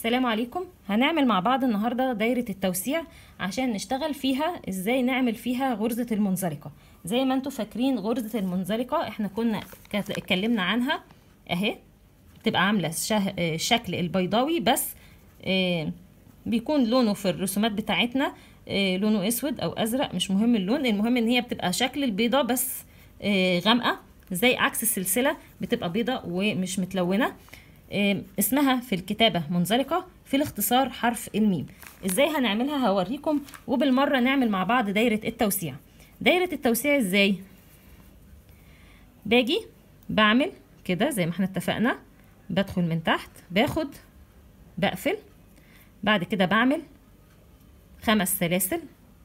السلام عليكم هنعمل مع بعض النهاردة دايرة التوسيع عشان نشتغل فيها ازاي نعمل فيها غرزة المنزلقة زي ما انتوا فاكرين غرزة المنزلقة احنا كنا كت- اتكلمنا عنها اهي بتبقى عاملة شه- آه، شكل البيضاوي بس آه، بيكون لونه في الرسومات بتاعتنا آه، لونه اسود او ازرق مش مهم اللون المهم ان هي بتبقى شكل البيضة بس آه، غامقة زي عكس السلسلة بتبقى بيضة ومش متلونة آم، اسمها في الكتابة منزلقة في الاختصار حرف الميم ازاي هنعملها هوريكم وبالمرة نعمل مع بعض دايرة التوسيع دايرة التوسيع ازاي باجي بعمل كده زي ما احنا اتفقنا بدخل من تحت باخد بقفل بعد كده بعمل خمس سلاسل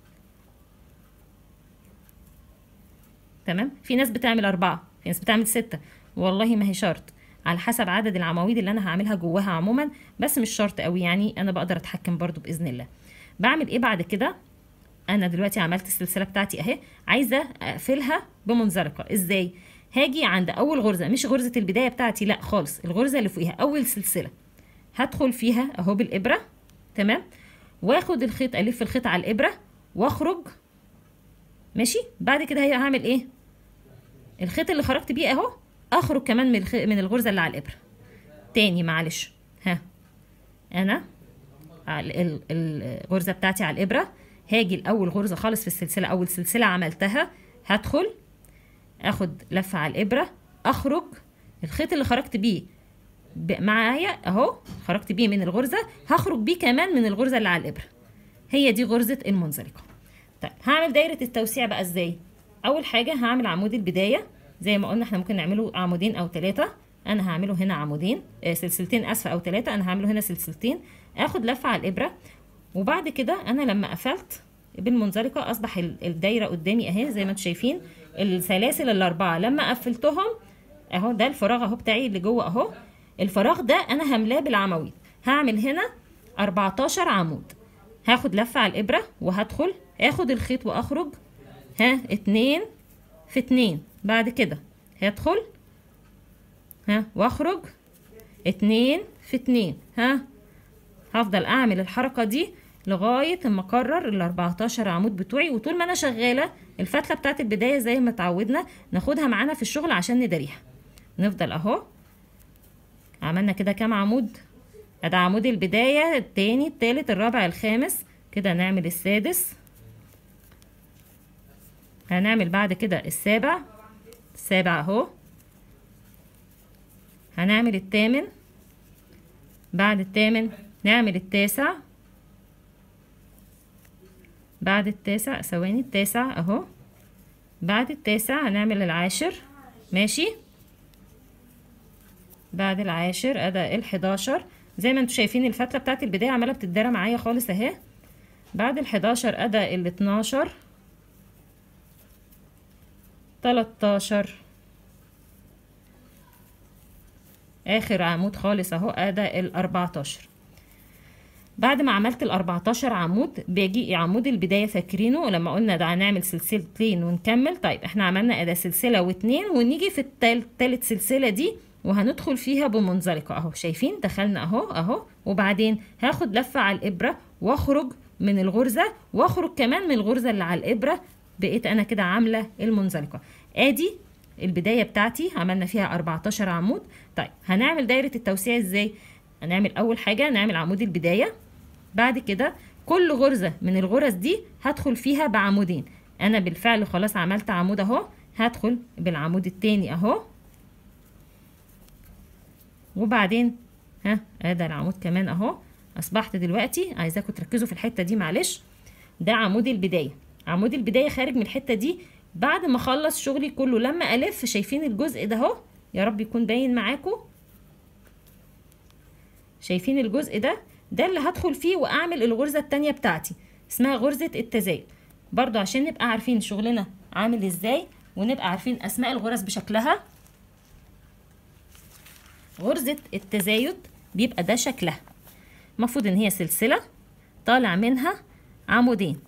تمام في ناس بتعمل أربعة في ناس بتعمل ستة والله ما هي شرط على حسب عدد العواميد اللي أنا هعملها جواها عموما بس مش شرط قوي يعني أنا بقدر أتحكم برضو بإذن الله بعمل إيه بعد كده أنا دلوقتي عملت السلسلة بتاعتي أهي عايزة أقفلها بمنزلقة إزاي هاجي عند أول غرزة مش غرزة البداية بتاعتي لا خالص الغرزة اللي فوقيها أول سلسلة هدخل فيها أهو بالإبرة تمام واخد الخيط ألف الخيط على الإبرة واخرج ماشي بعد كده هي هعمل إيه الخيط اللي خرجت بيه اهو اخرج كمان من الخ... من الغرزه اللي على الابره تاني معلش ها انا على ال- ال- الغرزه بتاعتي على الابره هاجي الاول غرزه خالص في السلسله اول سلسله عملتها هدخل اخد لفه على الابره اخرج الخيط اللي خرجت بيه ب- معايا اهو خرجت بيه من الغرزه هخرج بيه كمان من الغرزه اللي على الابره هي دي غرزه المنزلقه طيب هعمل دايره التوسيع بقى ازاي اول حاجه هعمل عمود البدايه زي ما قلنا احنا ممكن نعمله عمودين او ثلاثه انا هعمله هنا عمودين آه سلسلتين اسفه او ثلاثه انا هعمله هنا سلسلتين اخد لفه على الابره وبعد كده انا لما قفلت بالمنزلقه اصبح ال- الدايره قدامي اهي زي ما انتم شايفين السلاسل الاربعه لما قفلتهم اهو ده الفراغ اهو بتاعي اللي جوه اهو الفراغ ده انا هملاه بالعواميد هعمل هنا 14 عمود هاخد لفه على الابره وهدخل اخد الخيط واخرج ها اتنين في اتنين بعد كده هدخل ها واخرج اتنين في اتنين ها هفضل اعمل الحركة دي لغاية اما اكرر ال 14 عمود بتوعي وطول ما انا شغالة الفتلة بتاعت البداية زي ما اتعودنا ناخدها معانا في الشغل عشان نداريها نفضل اهو عملنا كده كام عمود ادي عمود البداية التاني التالت الرابع الخامس كده نعمل السادس هنعمل بعد كده السابع السابع اهو هنعمل الثامن بعد الثامن نعمل التاسع بعد التاسع ثواني التاسع اهو بعد التاسع هنعمل العاشر ماشي بعد العاشر ادي الحداشر زي ما انتوا شايفين الفتلة بتاعت البداية عمالة بتتدارى معايا خالص اهي بعد الحداشر ادي الاتناشر تلاتاشر اخر عمود خالص اهو ادى الاربعتاشر بعد ما عملت الاربعتاشر عمود بيجي عمود البداية فاكرينه لما قلنا ده هنعمل سلسلتين ونكمل طيب احنا عملنا ادي سلسلة واتنين ونيجي في التالت تالت سلسلة دي وهندخل فيها بمنزلقة اهو شايفين دخلنا اهو اهو وبعدين هاخد لفة على الابرة واخرج من الغرزة واخرج كمان من الغرزة اللي على الابرة بقيت انا كده عاملة المنزلقة ادي البداية بتاعتي عملنا فيها 14 عمود طيب هنعمل دايرة التوسيع ازاي هنعمل اول حاجة نعمل عمود البداية بعد كده كل غرزة من الغرز دي هدخل فيها بعمودين انا بالفعل خلاص عملت عمود اهو هدخل بالعمود التاني اهو وبعدين ها ادي العمود كمان اهو اصبحت دلوقتي عايزاكم تركزوا في الحتة دي معلش ده عمود البداية عمود البداية خارج من الحتة دي بعد ما اخلص شغلي كله لما الف شايفين الجزء ده اهو يا رب يكون باين معاكم شايفين الجزء ده ده اللي هدخل فيه واعمل الغرزة التانية بتاعتي اسمها غرزة التزايد برضو عشان نبقى عارفين شغلنا عامل ازاي ونبقى عارفين اسماء الغرز بشكلها غرزة التزايد بيبقى ده شكلها المفروض ان هي سلسلة طالع منها عمودين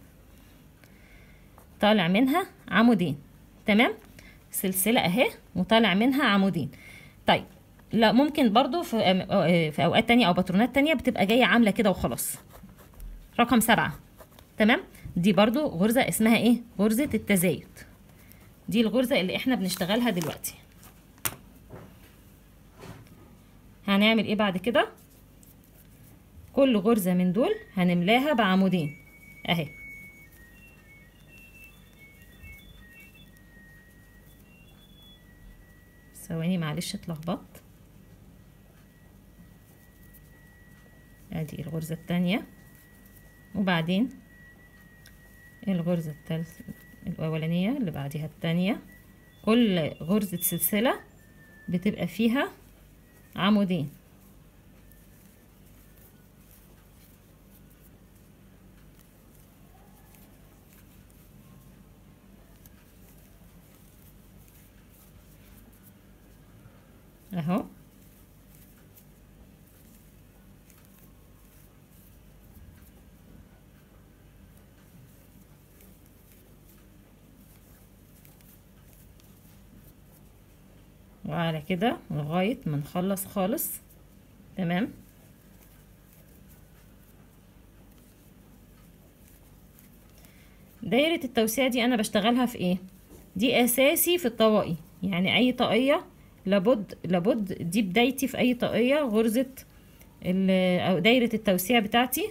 طالع منها عمودين تمام سلسلة اهي وطالع منها عمودين طيب لا ممكن برضو في آه، في اوقات تانية او باترونات تانية بتبقى جايه عامله كده وخلاص رقم سبعة تمام دي برضو غرزه اسمها ايه غرزه التزايد دي الغرزه اللي احنا بنشتغلها دلوقتي هنعمل ايه بعد كده كل غرزه من دول هنملاها بعمودين اهي ثواني معلش اتلخبطت ادي الغرزة التانية وبعدين الغرزة التالتة الأولانية اللي بعديها التانية كل غرزة سلسلة بتبقى فيها عمودين اهو وعلى كده لغاية ما نخلص خالص تمام دايرة التوسيع دي انا بشتغلها في ايه دي اساسي في الطواقي يعني اي طاقية لابد لابد دي بدايتي في اي طاقية غرزة ال- او دايرة التوسيع بتاعتي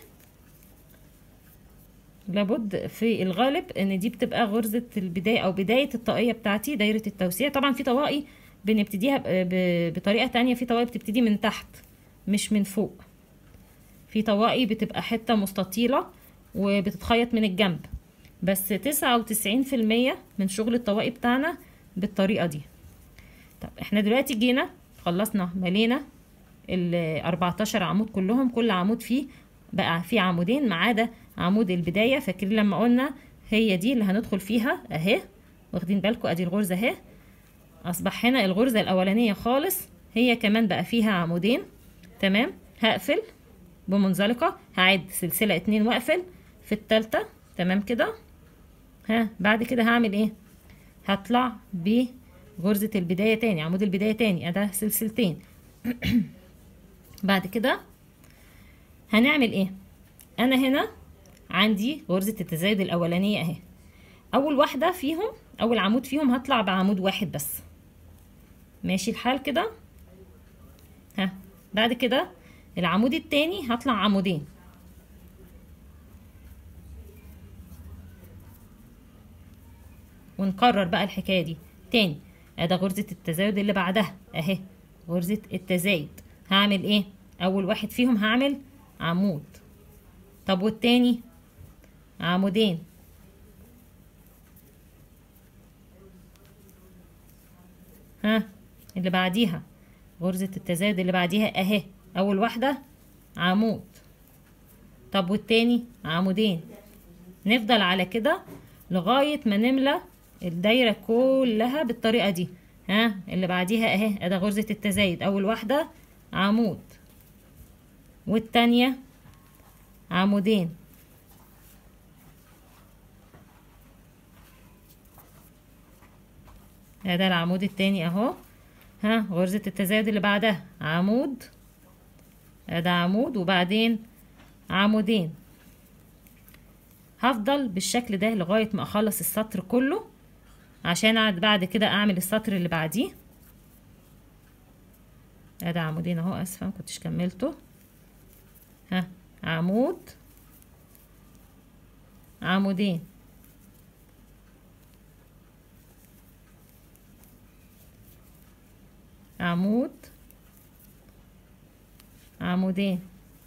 لابد في الغالب ان دي بتبقى غرزة البداية او بداية الطاقية بتاعتي دايرة التوسيع طبعا في طواقي بنبتديها ب- ب- بطريقة تانية في طواقي بتبتدي من تحت مش من فوق في طواقي بتبقى حتة مستطيلة وبتتخيط من الجنب بس تسعة وتسعين في المية من شغل الطواقي بتاعنا بالطريقة دي طب احنا دلوقتي جينا خلصنا ملينا ال 14 عمود كلهم كل عمود فيه بقى فيه عمودين ما عدا عمود البداية فاكرين لما قلنا هي دي اللي هندخل فيها اهي واخدين بالكم ادي الغرزة اهي اصبح هنا الغرزة الاولانية خالص هي كمان بقى فيها عمودين تمام هقفل بمنزلقة هعد سلسلة اتنين واقفل في التالتة تمام كده ها بعد كده هعمل ايه هطلع بغرزة البداية تاني عمود البداية تاني ده سلسلتين بعد كده هنعمل ايه انا هنا عندي غرزة التزايد الاولانية اهي اول واحدة فيهم اول عمود فيهم هطلع بعمود واحد بس ماشي الحال كده ها بعد كده العمود التاني هطلع عمودين ونكرر بقى الحكاية دي تاني ده غرزة التزايد اللي بعدها اهي غرزة التزايد هعمل ايه اول واحد فيهم هعمل عمود طب والتاني عمودين ها اللي بعديها غرزة التزايد اللي بعديها اهي اول واحدة عمود طب والتاني عمودين نفضل على كده لغاية ما نملى الدايرة كلها بالطريقة دي ها اللي بعديها اهي ده غرزة التزايد اول واحدة عمود والتانية عمودين ده العمود التاني اهو ها غرزة التزايد اللي بعدها عمود ده عمود وبعدين عمودين هفضل بالشكل ده لغاية ما اخلص السطر كله عشان اقعد بعد كده اعمل السطر اللي بعديه ادي عمودين اهو اسفه ما كنتش كملته ها عمود عمودين عمود عمودين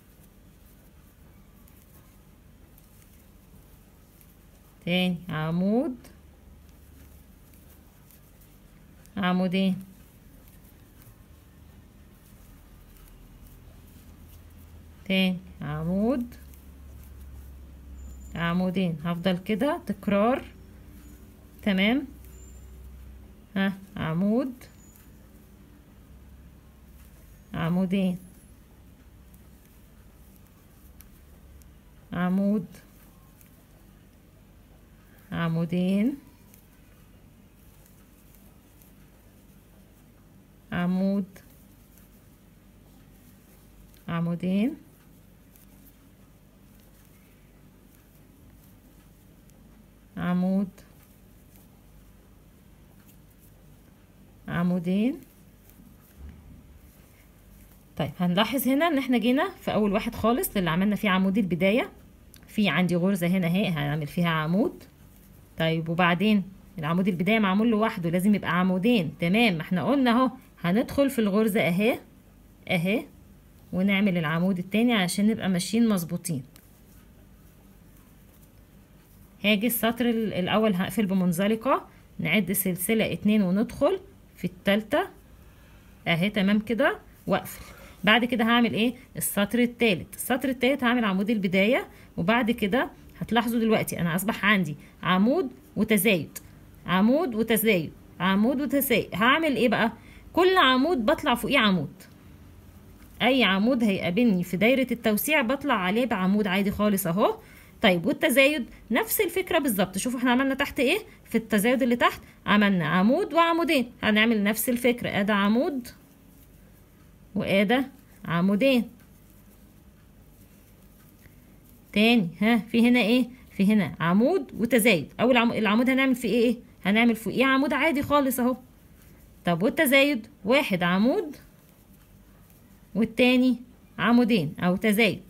تاني عمود عمودين تاني عمود عمودين هفضل كده تكرار تمام ها عمود عمودين عمود عمودين عمود عمودين عمود عمودين طيب هنلاحظ هنا ان احنا جينا في اول واحد خالص اللي عملنا فيه عمود البداية في عندي غرزة هنا اهي هنعمل فيها عمود طيب وبعدين العمود البداية معمول لوحده لازم يبقى عمودين تمام ما احنا قلنا اهو هندخل في الغرزة اهي اهي ونعمل العمود التاني عشان نبقى ماشيين مظبوطين هاجي السطر الاول هقفل بمنزلقة نعد سلسلة اتنين وندخل في التالتة اهي تمام كده واقفل بعد كده هعمل ايه السطر التالت السطر التالت هعمل عمود البداية وبعد كده هتلاحظوا دلوقتي انا اصبح عندي عمود وتزايد عمود وتزايد عمود وتزايد هعمل ايه بقى كل عمود بطلع فوقيه عمود اي عمود هيقابلني في دايرة التوسيع بطلع عليه بعمود عادي خالص اهو طيب والتزايد نفس الفكرة بالظبط شوفوا احنا عملنا تحت ايه في التزايد اللي تحت عملنا عمود وعمودين هنعمل نفس الفكرة ادي عمود وادي عمودين تاني ها في هنا ايه في هنا عمود وتزايد اول عمود العمود هنعمل فيه ايه هنعمل فوقيه عمود عادي خالص اهو طب والتزايد واحد عمود والتاني عمودين او تزايد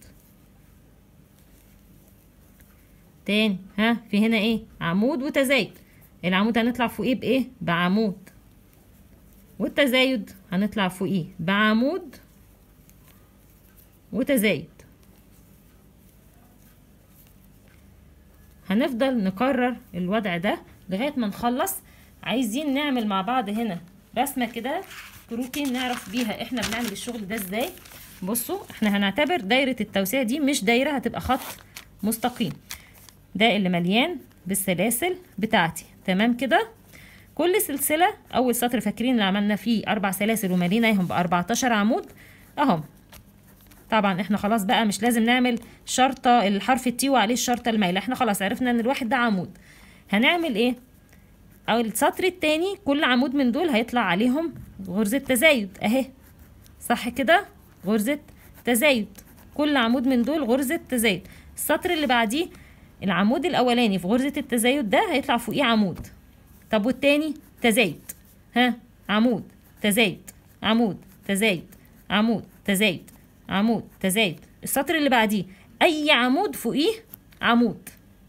تاني ها في هنا ايه عمود وتزايد العمود هنطلع فوقيه بايه بعمود والتزايد هنطلع فوقيه بعمود وتزايد هنفضل نكرر الوضع ده لغايه ما نخلص عايزين نعمل مع بعض هنا رسمه كده كروكي نعرف بيها احنا بنعمل الشغل ده ازاي بصوا احنا هنعتبر دايره التوسيع دي مش دايره هتبقى خط مستقيم ده اللي مليان بالسلاسل بتاعتي تمام كده كل سلسله اول سطر فاكرين اللي عملنا فيه اربع سلاسل ومليناهم ب 14 عمود اهم طبعا احنا خلاص بقى مش لازم نعمل شرطه الحرف التي وعليه الشرطه المايله احنا خلاص عرفنا ان الواحد ده عمود هنعمل ايه او السطر التاني كل عمود من دول هيطلع عليهم غرزه تزايد اهي صح كده غرزه تزايد كل عمود من دول غرزه تزايد السطر اللي بعديه العمود الاولاني في غرزه التزايد ده هيطلع فوقيه عمود طب والتاني تزايد ها عمود تزايد عمود تزايد عمود تزايد عمود تزايد السطر اللي بعديه اي عمود فوقيه عمود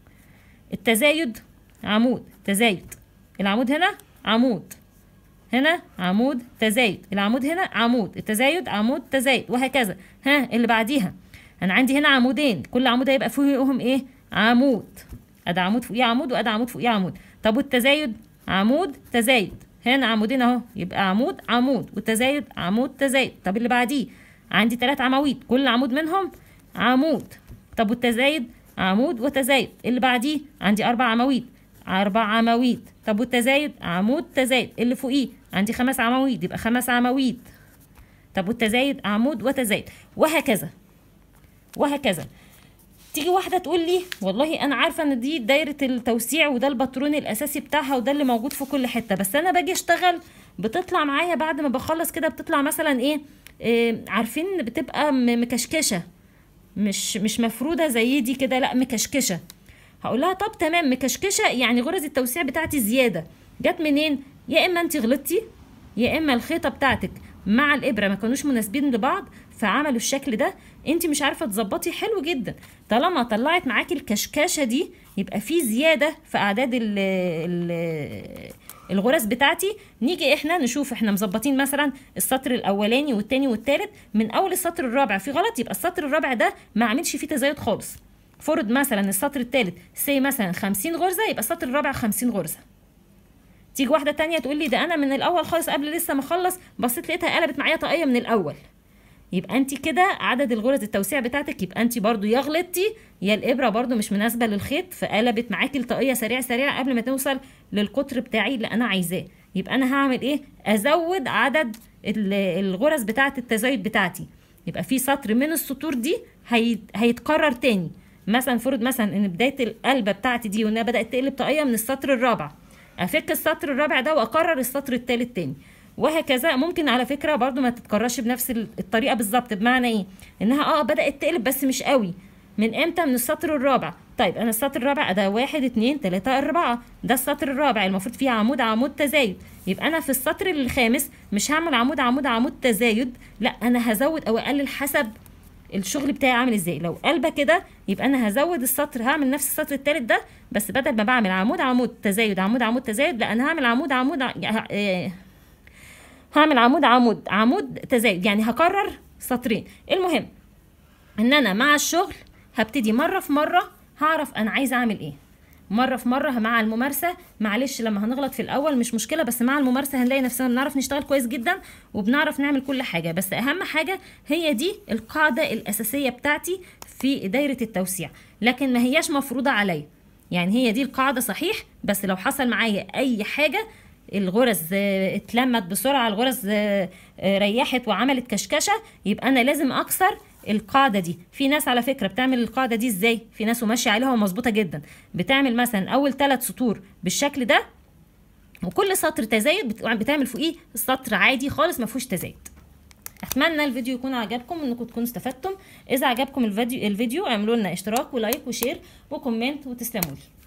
التزايد عمود تزايد العمود هنا عمود هنا عمود تزايد العمود هنا عمود التزايد عمود تزايد وهكذا ها اللي بعديها انا عندي هنا عمودين كل عمود هيبقى فوقهم ايه عمود ادي عمود فوقيه عمود وادي عمود فوقيه عمود طب والتزايد عمود تزايد هنا عمودين اهو يبقى عمود عمود والتزايد عمود تزايد طب اللي بعديه عندي ثلاث عواميد كل عمود منهم عمود طب والتزايد عمود وتزايد اللي بعديه عندي اربع عواميد اربع عواميد طب والتزايد عمود تزايد اللي فوقيه عندي خمس عواميد يبقى خمس عواميد طب والتزايد عمود وتزايد وهكذا وهكذا تيجي واحده تقول لي والله انا عارفه ان دي دايره التوسيع وده الباترون الاساسي بتاعها وده اللي موجود في كل حته بس انا باجي اشتغل بتطلع معايا بعد ما بخلص كده بتطلع مثلا ايه, إيه عارفين بتبقى مكشكشه مش مش مفروده زي دي كده لا مكشكشه هقول لها طب تمام مكشكشه يعني غرز التوسيع بتاعتي زياده جت منين يا اما انت غلطتي يا اما الخيطه بتاعتك مع الابره ما كانوش مناسبين لبعض فعملوا الشكل ده انت مش عارفه تظبطي حلو جدا طالما طلعت معاكي الكشكاشه دي يبقى في زياده في اعداد ال ال الغرز بتاعتي نيجي احنا نشوف احنا مظبطين مثلا السطر الاولاني والتاني والتالت من اول السطر الرابع في غلط يبقى السطر الرابع ده ما اعملش فيه تزايد خالص فرض مثلا السطر التالت سي مثلا 50 غرزه يبقى السطر الرابع 50 غرزه تيجي واحده تانية تقول لي ده انا من الاول خالص قبل لسه ما اخلص بصيت لقيتها قلبت معايا طاقيه من الاول يبقى انت كده عدد الغرز التوسيع بتاعتك يبقى انت برضو يا غلطتي يا الابره برضو مش مناسبه للخيط فقلبت معاكي الطاقيه سريع سريع قبل ما توصل للقطر بتاعي اللي انا عايزاه يبقى انا هعمل ايه ازود عدد الغرز بتاعه التزايد بتاعتي يبقى في سطر من السطور دي هيتكرر تاني مثلا فرض مثلا ان بدايه القلبه بتاعتي دي وانها بدات تقلب طاقيه من السطر الرابع افك السطر الرابع ده واكرر السطر التالت تاني وهكذا ممكن على فكره برضو ما تتكررش بنفس ال- الطريقه بالظبط بمعنى ايه انها اه بدات تقلب بس مش قوي من امتى من السطر الرابع طيب انا السطر الرابع ده واحد اتنين تلاته اربعه ده السطر الرابع المفروض فيه عمود عمود تزايد يبقى انا في السطر الخامس مش هعمل عمود عمود عمود تزايد لا انا هزود او اقلل حسب الشغل بتاعي عامل ازاي لو قلبه كده يبقى انا هزود السطر هعمل نفس السطر التالت ده بس بدل ما بعمل عمود عمود تزايد عمود عمود تزايد لا انا هعمل عمود عمود ع- ه- آه، هعمل عمود عمود عمود تزايد يعني هكرر سطرين المهم ان انا مع الشغل هبتدي مره في مره هعرف انا عايزه اعمل ايه مره في مره مع الممارسه معلش لما هنغلط في الاول مش مشكله بس مع الممارسه هنلاقي نفسنا بنعرف نشتغل كويس جدا وبنعرف نعمل كل حاجه بس اهم حاجه هي دي القاعده الاساسيه بتاعتي في دايره التوسيع لكن ما هياش مفروضه عليا يعني هي دي القاعده صحيح بس لو حصل معايا اي حاجه الغرز آه، اتلمت بسرعه الغرز آه، آه، ريحت وعملت كشكشه يبقى انا لازم اكسر القاعده دي في ناس على فكره بتعمل القاعده دي ازاي في ناس وماشيه عليها ومظبوطه جدا بتعمل مثلا اول ثلاث سطور بالشكل ده وكل سطر تزايد بت- بتعمل فوقيه السطر عادي خالص ما فيهوش تزايد اتمنى الفيديو يكون عجبكم انكم تكونوا استفدتم اذا عجبكم الفيديو الفيديو اعملوا لنا اشتراك ولايك وشير وكومنت وتسلموا لي